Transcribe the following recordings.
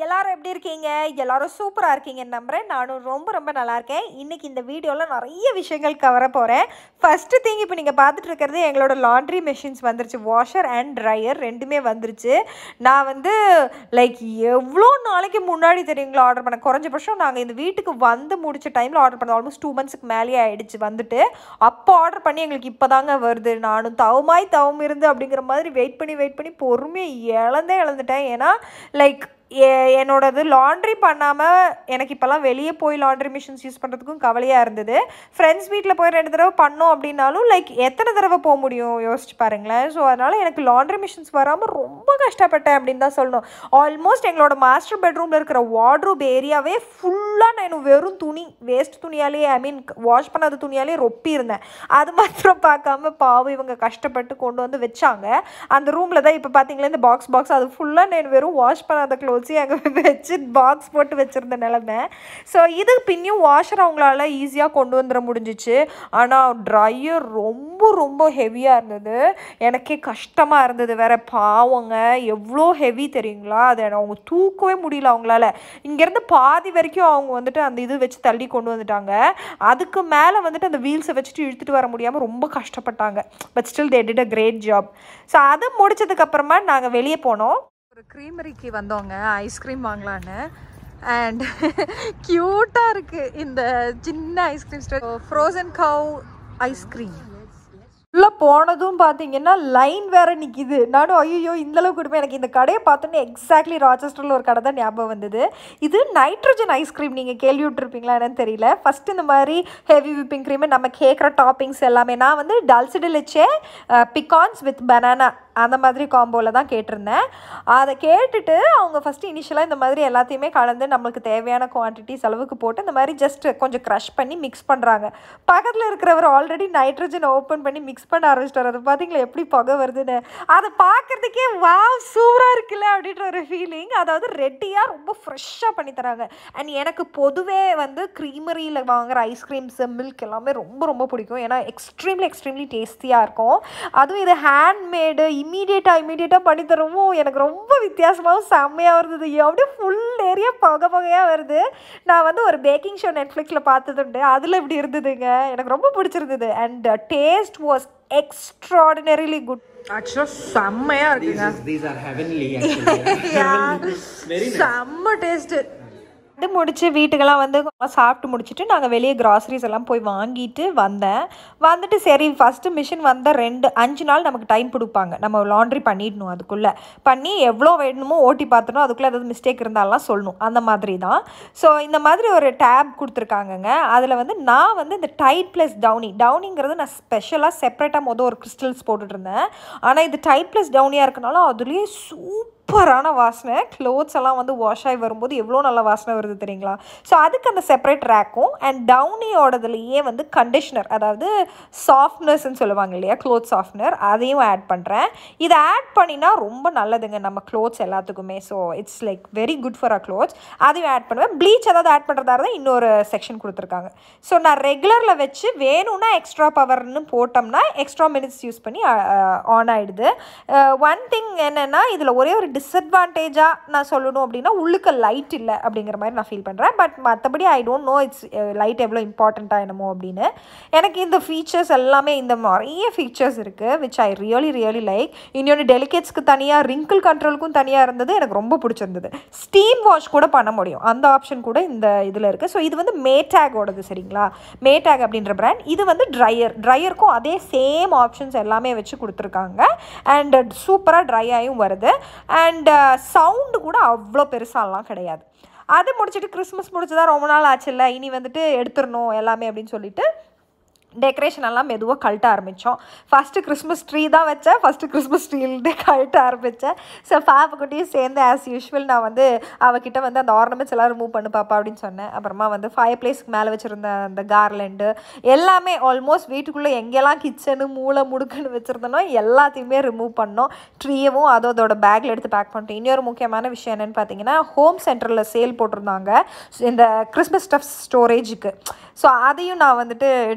எல்லாரும் எப்படி இருக்கீங்க எல்லாரும் சூப்பராக இருக்கீங்கன்னு நம்புகிறேன் நானும் ரொம்ப ரொம்ப நல்லா இருக்கேன் இன்றைக்கி இந்த வீடியோவில் நிறைய விஷயங்கள் கவர போகிறேன் ஃபஸ்ட்டு திங் இப்போ நீங்கள் பார்த்துட்டு இருக்கிறது எங்களோட லாண்ட்ரி மெஷின்ஸ் வந்துருச்சு வாஷர் அண்ட் ட்ரையர் ரெண்டுமே வந்துருச்சு நான் வந்து லைக் எவ்வளோ நாளைக்கு முன்னாடி தெரியுங்களா ஆர்டர் பண்ண குறைஞ்சபட்சம் நாங்கள் இந்த வீட்டுக்கு வந்து முடிச்ச டைமில் ஆர்டர் பண்ண ஆல்மோஸ்ட் டூ மந்த்ஸ்க்கு மேலேயே ஆயிடுச்சு வந்துட்டு அப்போ ஆர்டர் பண்ணி எங்களுக்கு இப்போ தாங்க வருது நானும் தவமாய் தவம் இருந்து அப்படிங்கிற மாதிரி வெயிட் பண்ணி வெயிட் பண்ணி பொறுமையை இழந்தே இழந்துட்டேன் ஏன்னா லைக் என்னோடது லாண்ட்ரி பண்ணாமல் எனக்கு இப்போல்லாம் வெளியே போய் லாண்ட்ரி மிஷின்ஸ் யூஸ் பண்ணுறதுக்கும் கவலையாக இருந்தது ஃப்ரெண்ட்ஸ் வீட்டில் போய் ரெண்டு தடவை பண்ணோம் அப்படின்னாலும் லைக் எத்தனை தடவை போக முடியும் யோசிச்சு பாருங்களேன் ஸோ அதனால் எனக்கு லாண்ட்ரி மிஷின்ஸ் வராமல் ரொம்ப கஷ்டப்பட்டேன் அப்படின்னு தான் சொல்லணும் ஆல்மோஸ்ட் எங்களோட மாஸ்டர் பெட்ரூமில் இருக்கிற வார்ட்ரூப் ஏரியாவே ஃபுல்லாக நான் வெறும் துணி வேஸ்ட் துணியாலே ஐ மீன் வாஷ் பண்ணாத துணியாலே ரொப்பி இருந்தேன் அது மாத்திரம் பார்க்காம பாவம் இவங்க கஷ்டப்பட்டு கொண்டு வந்து வச்சாங்க அந்த ரூமில் தான் இப்போ பார்த்தீங்களா இந்த பாக்ஸ் பாக்ஸ் அது ஃபுல்லாக நான் வெறும் வாஷ் பண்ணாத க்ளோத்ஸையும் அங்கே வச்சு பாக்ஸ் போட்டு வச்சுருந்த நிலமை ஸோ இது பின்னியும் வாஷர் அவங்களால ஈஸியாக கொண்டு வந்துட முடிஞ்சிச்சு ஆனால் ட்ரையர் ரொம்ப ரொம்ப ஹெவியாக இருந்தது எனக்கே கஷ்டமாக இருந்தது வேற பாவங்க எவ்வளோ ஹெவி தெரியுங்களா அதை அவங்க தூக்கவே முடியல அவங்களால இங்கேருந்து பாதி வரைக்கும் அவங்க வந்துட்டு அந்த இது வச்சு தள்ளி கொண்டு வந்துட்டாங்க அதுக்கு மேலே வந்துட்டு அந்த வீல்ஸை வச்சுட்டு இழுத்துட்டு வர முடியாமல் ரொம்ப கஷ்டப்பட்டாங்க but still they did a great job so அது முடிச்சதுக்கப்புறமா நாங்கள் வெளியே போனோம் ஒரு க்ரீமரிக்கு வந்தோங்க ஐஸ்கிரீம் வாங்கலான்னு அண்ட் க்யூட்டாக இருக்குது இந்த சின்ன ice cream store Frozen Cow ice cream உள்ளே போனதும் பார்த்தீங்கன்னா லைன் வேற நிற்கிது நானும் ஐயோ இந்தளவுக்கு கொடுப்பேன் எனக்கு இந்த கடையை பார்த்தோன்னே எக்ஸாக்ட்லி ராச்செஸ்டரில் ஒரு கடை தான் ஞாபகம் வந்தது இது நைட்ரஜன் ஐஸ்கிரீம் நீங்கள் கேள்வி விட்டுருப்பீங்களா என்னன்னு தெரியல ஃபஸ்ட்டு இந்த மாதிரி ஹெவி விப்பிங் க்ரீமு நம்ம கேட்குற டாப்பிங்ஸ் எல்லாமே நான் வந்து டல்சிடிலிச்சே பிகான்ஸ் வித் பனானா அந்த மாதிரி காம்போவில் தான் கேட்டிருந்தேன் அதை கேட்டுட்டு அவங்க ஃபஸ்ட்டு இனிஷியலாக இந்த மாதிரி எல்லாத்தையுமே கலந்து நம்மளுக்கு தேவையான குவான்டிட்டிஸ் அளவுக்கு போட்டு இந்த மாதிரி ஜஸ்ட் கொஞ்சம் க்ரஷ் பண்ணி மிக்ஸ் பண்ணுறாங்க பக்கத்தில் இருக்கிறவர் ஆல்ரெடி நைட்ரஜன் ஓப்பன் பண்ணி மிக்ஸ் பண்ண ஆரம்பிச்சிட்டார் அதை பார்த்தீங்களா எப்படி புகை வருதுன்னு அதை பார்க்குறதுக்கே வாவ் சூப்பராக இருக்குல்ல அப்படின்ற ஒரு ஃபீலிங் அதாவது ரெட்டியாக ரொம்ப ஃப்ரெஷ்ஷாக பண்ணி தராங்க அண்ட் எனக்கு பொதுவே வந்து க்ரீமரியில் வாங்குற ஐஸ்கிரீம்ஸு மில்க் எல்லாமே ரொம்ப ரொம்ப பிடிக்கும் ஏன்னா எக்ஸ்ட்ரீம்லி எக்ஸ்ட்ரீம்லி டேஸ்டியாக இருக்கும் அதுவும் இது ஹேண்ட்மேடு இம்மீடியட்டாக இம்மீடியட்டாக பண்ணி தரவும் எனக்கு ரொம்ப வித்தியாசமாகவும் செம்மையாக இருந்தது அப்படியே ஃபுல் ஏரியா புகை புகையாக வருது நான் வந்து ஒரு பேக்கிங் ஷோ நெட்ஃப்ளிக்ஸில் பார்த்ததுண்டு அதில் இப்படி இருந்ததுங்க எனக்கு ரொம்ப பிடிச்சிருந்தது and taste was extraordinarily good ஆக்சுவலாக செம்மையாக இருக்குங்க These, these are heavenly actually. Very nice. செம்ம டேஸ்ட்டு இது முடிச்சு வீட்டுக்கெல்லாம் வந்து சாப்பிட்டு முடிச்சுட்டு நாங்கள் வெளியே கிராசரிஸ் எல்லாம் போய் வாங்கிட்டு வந்தேன் வந்துட்டு சரி ஃபஸ்ட்டு மிஷின் வந்த ரெண்டு அஞ்சு நாள் நமக்கு டைம் கொடுப்பாங்க நம்ம லாண்ட்ரி பண்ணிடணும் அதுக்குள்ளே பண்ணி எவ்வளோ வேணுமோ ஓட்டி பார்த்துணும் அதுக்குள்ளே ஏதாவது மிஸ்டேக் இருந்தாலாம் சொல்லணும் அந்த மாதிரி தான் ஸோ இந்த மாதிரி ஒரு டேப் கொடுத்துருக்காங்கங்க அதில் வந்து நான் வந்து இந்த டைட் ப்ளஸ் டவுனி டவுனிங்கிறது நான் ஸ்பெஷலாக செப்பரேட்டாக மொதல் ஒரு கிறிஸ்டல்ஸ் போட்டுட்டு இருந்தேன் ஆனால் இது டைட் ப்ளஸ் டவுனியாக இருக்கனால அதுலேயே சூப்பர் சூப்பரான வாசனை க்ளோத்ஸ் எல்லாம் வந்து வாஷ் ஆகி வரும்போது எவ்வளோ நல்ல வாசனை வருது தெரியுங்களா ஸோ அதுக்கு அந்த செப்பரேட் ரேக்கும் அண்ட் டவுனியோடதுலேயே வந்து கண்டிஷ்னர் அதாவது சாஃப்ட்னஸ்ன்னு சொல்லுவாங்க இல்லையா க்ளோத் சாஃப்ட்னர் அதையும் ஆட் பண்ணுறேன் இதை ஆட் பண்ணினா ரொம்ப நல்லதுங்க நம்ம க்ளோத்ஸ் எல்லாத்துக்குமே so it's like very good for a clothes அதையும் ஆட் பண்ணுவேன் ப்ளீச் ஏதாவது ஆட் பண்ணுறதா இருந்தால் இன்னொரு செக்ஷன் கொடுத்துருக்காங்க ஸோ நான் ரெகுலரில் வச்சு வேணும்னா எக்ஸ்ட்ரா பவர்னு போட்டோம்னா எக்ஸ்ட்ரா மினிட்ஸ் யூஸ் பண்ணி ஆன் ஆகிடுது ஒன் திங் என்னென்னா இதில் ஒரே ஒரு டிஸ்அட்வான்டேஜாக நான் சொல்லணும் அப்படின்னா உள்ளுக்க லைட் இல்லை அப்படிங்கிற மாதிரி நான் ஃபீல் பண்ணுறேன் பட் மற்றபடி I don't know it's light எவ்வளோ இம்பார்ட்டண்ட்டாக என்னமோ அப்படின்னு எனக்கு இந்த ஃபீச்சர்ஸ் எல்லாமே இந்த நிறைய ஃபீச்சர்ஸ் இருக்குது which I really really like இன்னொன்று டெலிகேட்ஸ்க்கு தனியாக ரிங்கிள் கண்ட்ரோலுக்கும் தனியாக இருந்தது எனக்கு ரொம்ப பிடிச்சிருந்தது ஸ்டீம் வாஷ் கூட பண்ண முடியும் அந்த ஆப்ஷன் கூட இந்த இதில் இருக்குது ஸோ இது வந்து மேட்டேகோடது சரிங்களா மேட்டேக் அப்படின்ற பிராண்ட் இது வந்து ட்ரையர் ட்ரையருக்கும் அதே சேம் ஆப்ஷன்ஸ் எல்லாமே வச்சு கொடுத்துருக்காங்க அண்ட் சூப்பராக ட்ரை ஆகியும் வருது அண்ட் சவுண்டு கூட அவ்வளோ பெருசாலாம் கிடையாது அது முடிச்சுட்டு கிறிஸ்மஸ் முடிச்சுதான் ரொம்ப நாள் ஆச்சுல்ல இனி வந்துட்டு எடுத்துடணும் எல்லாமே அப்படின்னு சொல்லிட்டு டெக்கரேஷன் எல்லாம் மெதுவாக கழட்ட ஆரம்பித்தோம் ஃபஸ்ட்டு கிறிஸ்மஸ் ட்ரீ தான் வச்சேன் ஃபஸ்ட்டு கிறிஸ்மஸ் ட்ரீலேருந்து கழட்ட ஆரம்பித்தேன் ஸோ பாப்புக்குட்டியும் சேர்ந்து ஆஸ் யூஷுவல் நான் வந்து அவகிட்ட வந்து அந்த ஆர்னமெண்ட்ஸ் எல்லாம் ரிமூவ் பண்ணு பாப்பா அப்படின்னு சொன்னேன் அப்புறமா வந்து ஃபைவ் பிளேஸ்க்கு மேலே வச்சுருந்த அந்த கார்லண்டு எல்லாமே ஆல்மோஸ்ட் வீட்டுக்குள்ளே எங்கெல்லாம் கிச்சனு மூளை முடுக்குன்னு வச்சுருந்தனோ எல்லாத்தையுமே ரிமூவ் பண்ணோம் ட்ரீயவும் அதோ அதோட பேக்கில் எடுத்து பேக் பண்ணிட்டோம் இன்னொரு முக்கியமான விஷயம் என்னென்னு பார்த்தீங்கன்னா ஹோம் சென்டரில் சேல் போட்டிருந்தாங்க இந்த கிறிஸ்மஸ் ஸ்டஃப் ஸ்டோரேஜுக்கு ஸோ அதையும் நான் வந்துட்டு எடுத்துகிட்டு பண்ணேன்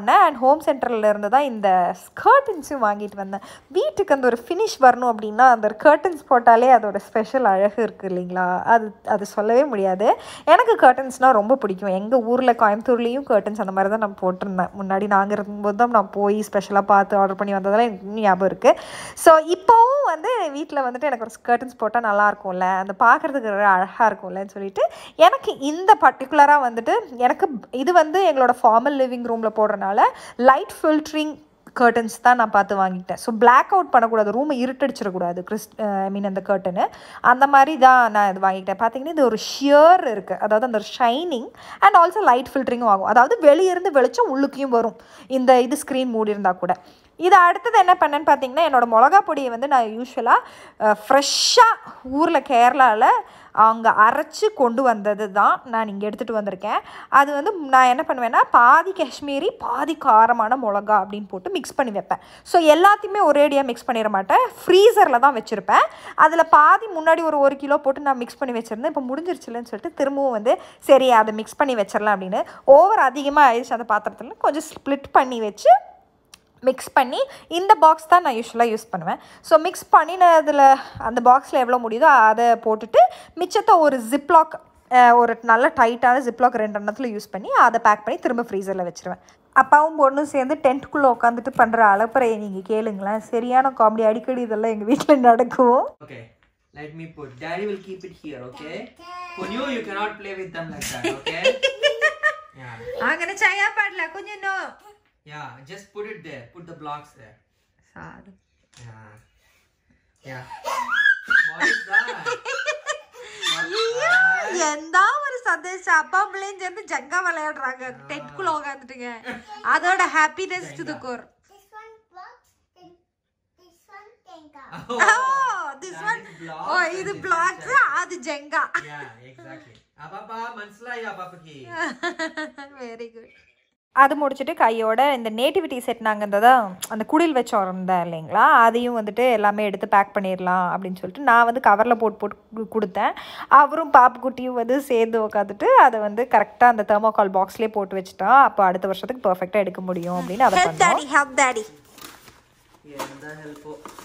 பண்ணேன் அண்ட் ஹோம் சென்டரில் இருந்து தான் இந்த ஸ்கர்டன்ஸும் வாங்கிட்டு வந்தேன் வீட்டுக்கு அந்த ஒரு ஃபினிஷ் வரணும் அப்படின்னா அந்த கர்டன்ஸ் போட்டாலே அதோட ஸ்பெஷல் அழகு இருக்குது இல்லைங்களா அது அது சொல்லவே முடியாது எனக்கு கர்டன்ஸ்னால் ரொம்ப பிடிக்கும் எங்கள் ஊரில் கோயம்புத்தூர்லேயும் கர்டன்ஸ் அந்த மாதிரி தான் நான் போட்டிருந்தேன் முன்னாடி நாங்கள் இருக்கும்போது தான் நான் போய் ஸ்பெஷலாக பார்த்து ஆர்டர் பண்ணி வந்ததெல்லாம் எனக்கு இன்னும் ஞாபகம் இருக்குது ஸோ இப்போவும் வந்து வீட்டில் வந்துட்டு எனக்கு ஒரு ஸ்கர்டன்ஸ் போட்டால் நல்லா இருக்கும்ல அந்த பார்க்குறதுக்கு அழகாக இருக்கும்லன்னு சொல்லிட்டு எனக்கு இந்த பர்டிகுலராக வந்துட்டு எனக்கு இது வந்து எங்களோட ஃபார்மல் லிவிங் ரூமில் போடுறனால லைட் ஃபில்ட்ரிங் கர்டன்ஸ் தான் நான் பார்த்து வாங்கிட்டேன் ஸோ பிளாக் அவுட் பண்ணக்கூடாது ரூமை இருட்டடிச்சிடக்கூடாது கிறிஸ் ஐ மீன் அந்த கர்ட்டனு அந்த மாதிரி தான் நான் இது வாங்கிட்டேன் பார்த்தீங்கன்னா இது ஒரு ஷியர் இருக்குது அதாவது அந்த ஷைனிங் அண்ட் ஆல்சோ லைட் ஃபில்டரிங்கும் ஆகும் அதாவது வெளியிருந்து வெளிச்சம் உள்ளுக்கையும் வரும் இந்த இது ஸ்க்ரீன் மூடி இருந்தால் கூட இது அடுத்தது என்ன பண்ணேன்னு பார்த்தீங்கன்னா என்னோடய மிளகா பொடியை வந்து நான் யூஸ்வலாக ஃப்ரெஷ்ஷாக ஊரில் கேரளாவில் அவங்க அரைச்சி கொண்டு வந்தது தான் நான் இங்கே எடுத்துகிட்டு வந்திருக்கேன் அது வந்து நான் என்ன பண்ணுவேன்னா பாதி காஷ்மீரி பாதி காரமான மிளகா அப்படின்னு போட்டு மிக்ஸ் பண்ணி வைப்பேன் ஸோ எல்லாத்தையுமே ஒரேடியாக மிக்ஸ் பண்ணிட மாட்டேன் ஃப்ரீசரில் தான் வச்சுருப்பேன் அதில் பாதி முன்னாடி ஒரு ஒரு கிலோ போட்டு நான் மிக்ஸ் பண்ணி வச்சுருந்தேன் இப்போ முடிஞ்சிருச்சுலன்னு சொல்லிட்டு திரும்பவும் வந்து சரி அதை மிக்ஸ் பண்ணி வச்சிடலாம் அப்படின்னு ஓவர் அதிகமாக ஆயிடுச்சு அந்த பாத்திரத்தில் கொஞ்சம் ஸ்ப்ளிட் பண்ணி வச்சு மிக்ஸ் பண்ணி இந்த பாக்ஸ் தான் நான் யூஸ்வலாக யூஸ் பண்ணுவேன் ஸோ மிக்ஸ் பண்ணினதில் அந்த பாக்ஸில் எவ்வளோ முடியுதோ அதை போட்டுட்டு மிச்சத்தை ஒரு ஜிப்லாக் ஒரு நல்ல டைட்டான ஜிப்லாக் ரெண்டு எண்ணத்தில் யூஸ் பண்ணி அதை பேக் பண்ணி திரும்ப ஃப்ரீசரில் வச்சுருவேன் அப்பாவும் பொண்ணும் சேர்ந்து டென்ட்டுக்குள்ளே உட்காந்துட்டு பண்ணுற அலப்பறையை நீங்கள் கேளுங்களேன் சரியான காமெடி அடிக்கடி இதெல்லாம் எங்கள் வீட்டில் நடக்கும் Okay, let me put. Daddy will keep it here, okay? For you, you cannot play with them like that, okay? yeah, അങ്ങനെ ചെയ്യാൻ പാടില്ല കുഞ്ഞിനോ yeah. Just put it there. Put the blocks there. സാധു Yeah, yeah. What is that? എന്താ ஒரு சந்தோஷம் அப்பா பிள்ளையும் சேர்ந்து ஜங்கா விளையாடுறாங்க டென்ட்குள்ள உட்காந்துட்டுங்க அதோட happiness to the core This one blocks, then this one tenga. Oh, this that one is blocks oh and இது this is பிளாக்ஸ் Jenga. அது Jenga Yeah, exactly. Ababa, manslaya babaki. Very good அது முடிச்சுட்டு கையோட இந்த nativity set நாங்கள் இந்த தான் அந்த குடில் வச்சு இருந்தேன் இல்லைங்களா அதையும் வந்துட்டு எல்லாமே எடுத்து பேக் பண்ணிடலாம் அப்படின்னு சொல்லிட்டு நான் வந்து கவரில் போட்டு போட்டு கு- கொடுத்தேன் அவரும் பாப்புக்குட்டியும் வந்து சேர்ந்து உட்காந்துட்டு அதை வந்து கரெக்டாக அந்த தெர்மோகால் பாக்ஸ்லேயே போட்டு வச்சுட்டா அப்போ அடுத்த வருஷத்துக்கு பர்ஃபெக்டாக எடுக்க முடியும் அப்படின்னு அதை பண்ணோம் help daddy Yeah, the help.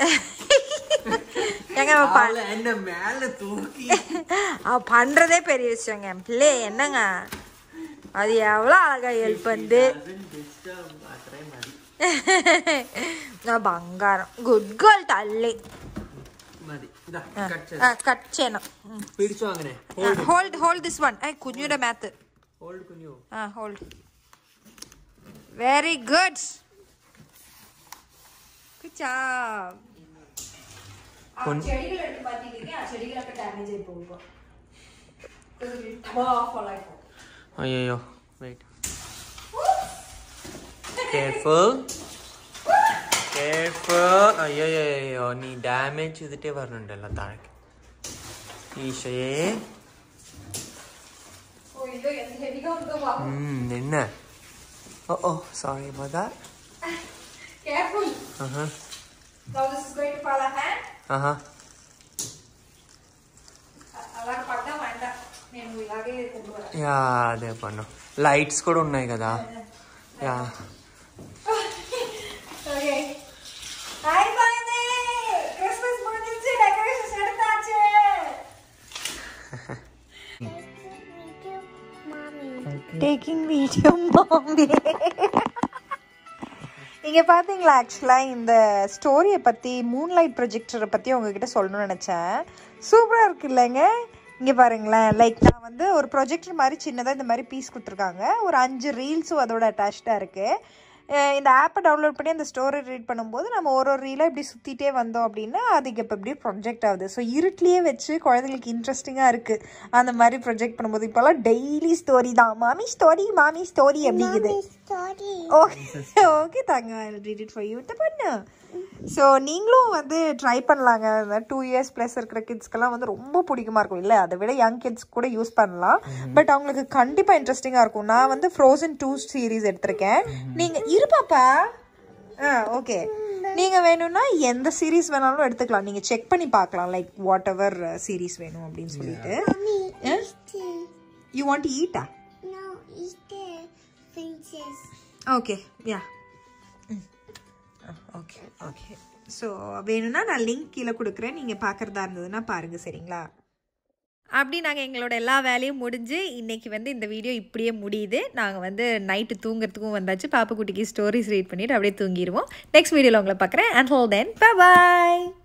எங்க அவளை என்ன மேல தூக்கி அவ பண்ணுறதே பெரிய விஷயங்க பிள்ளை என்னங்க அது எவ்வளோ அழகாக ஹெல்ப் வந்து doesn't disturb అట్రే మరి నా బంగారం గుడ్ గర్ల్ తల్లి మరి ఇదా కట్ చేద్దాం కట్ చేయను పిడిచో അങ്ങനെ హోల్డ్ హోల్డ్ దిస్ వన్ కుഞ്ഞുടെ మ్యాథ్ హోల్డ్ కునియో hold very good good job ചെടികൾ എടുത്ത് മാറ്റിയില്ലെങ്കിൽ ആ ചെടികളൊക്കെ ഡാമേജ് ആയി പോകും అయ్యో వెయిట్ కేర్ఫుల్ കേർഫുൾ അയ്യോ നീ ഡാമേജ് ചെയ്തിട്ടേ പറഞ്ഞിട്ടുണ്ടല്ലോ താഴേക്ക് ഈശോയെ നിന്ന oh oh sorry about that Careful. uh-huh Now this is going to fall a hand. uh-huh అలా పడ్డా మంట నేను ఇలాగే కొట్టుకోవాలి యా అదే పన్ను లైట్స్ కూడా ఉన్నాయి కదా yeah okay hi bye Christmas முடிஞ்சிச்சு டெக்கரேஷன்ஸ் எடுத்தாச்சு டேக்கிங் வீடியோ மாமி இங்கே பார்த்தீங்களா ஆக்சுவலாக இந்த ஸ்டோரியை பற்றி மூன்லைட் ப்ரொஜெக்டரை பற்றி உங்ககிட்ட சொல்லணும்னு நினச்சேன் சூப்பராக இருக்கு இல்லைங்க இங்கே பாருங்களேன் லைக் நான் வந்து ஒரு ப்ரொஜெக்டர் மாதிரி சின்னதாக இந்த மாதிரி பீஸ் கொடுத்துருக்காங்க ஒரு அஞ்சு ரீல்ஸும் அதோட அட்டாச்சாக இருக்குது இந்த ஆப்பை டவுன்லோட் பண்ணி அந்த ஸ்டோரி ரீட் பண்ணும்போது நம்ம ஒரு ஒரு ரீலாக இப்படி சுற்றிட்டே வந்தோம் அப்படின்னா அதுக்கு இப்போ இப்படி ப்ரொஜெக்ட் ஆகுது ஸோ இருட்டிலேயே வச்சு குழந்தைங்களுக்கு இன்ட்ரெஸ்டிங்காக இருக்குது அந்த மாதிரி ப்ரொஜெக்ட் பண்ணும்போது இப்போல்லாம் டெய்லி ஸ்டோரி தான் மாமி ஸ்டோரி மாமி ஸ்டோரி அப்படிங்குது Story. ஓகே ஓகே தாங்க ரீட் இட் ஃபார் யூ பண்ணு ஸோ நீங்களும் வந்து ட்ரை பண்ணலாங்க இந்த டூ இயர்ஸ் ப்ளஸ் இருக்கிற கிட்ஸ்க்கெல்லாம் வந்து ரொம்ப பிடிக்குமா இருக்கும் இல்லை அதை விட யங் கிட்ஸ் கூட யூஸ் பண்ணலாம் பட் அவங்களுக்கு கண்டிப்பாக இன்ட்ரெஸ்டிங்காக இருக்கும் நான் வந்து ஃப்ரோசன் டூ சீரீஸ் எடுத்திருக்கேன் நீங்கள் இருப்பாப்பா ஆ ஓகே நீங்கள் வேணும்னா எந்த சீரீஸ் வேணாலும் எடுத்துக்கலாம் நீங்கள் செக் பண்ணி பார்க்கலாம் லைக் வாட் எவர் சீரீஸ் வேணும் அப்படின்னு சொல்லிட்டு Mommy, Easter. யூ வாண்ட் ஈட்டா No, Easter. Princess. Okay yeah okay okay so வேணும்னா நான் லிங்க் கீழே கொடுக்குறேன் நீங்கள் பார்க்குறதா இருந்ததுன்னா பாருங்கள் சரிங்களா அப்படி நாங்கள் எங்களோட எல்லா வேலையும் முடிஞ்சு இன்னைக்கு வந்து இந்த வீடியோ இப்படியே முடியுது நாங்கள் வந்து நைட்டு தூங்குறதுக்கும் வந்தாச்சு பாப்புக்குட்டிக்கு ஸ்டோரிஸ் ரீட் பண்ணிட்டு அப்படியே தூங்கிடுவோம் நெக்ஸ்ட் வீடியோவில் உங்களை பார்க்குறேன் அண்ட் ஹோல் தென் பாய்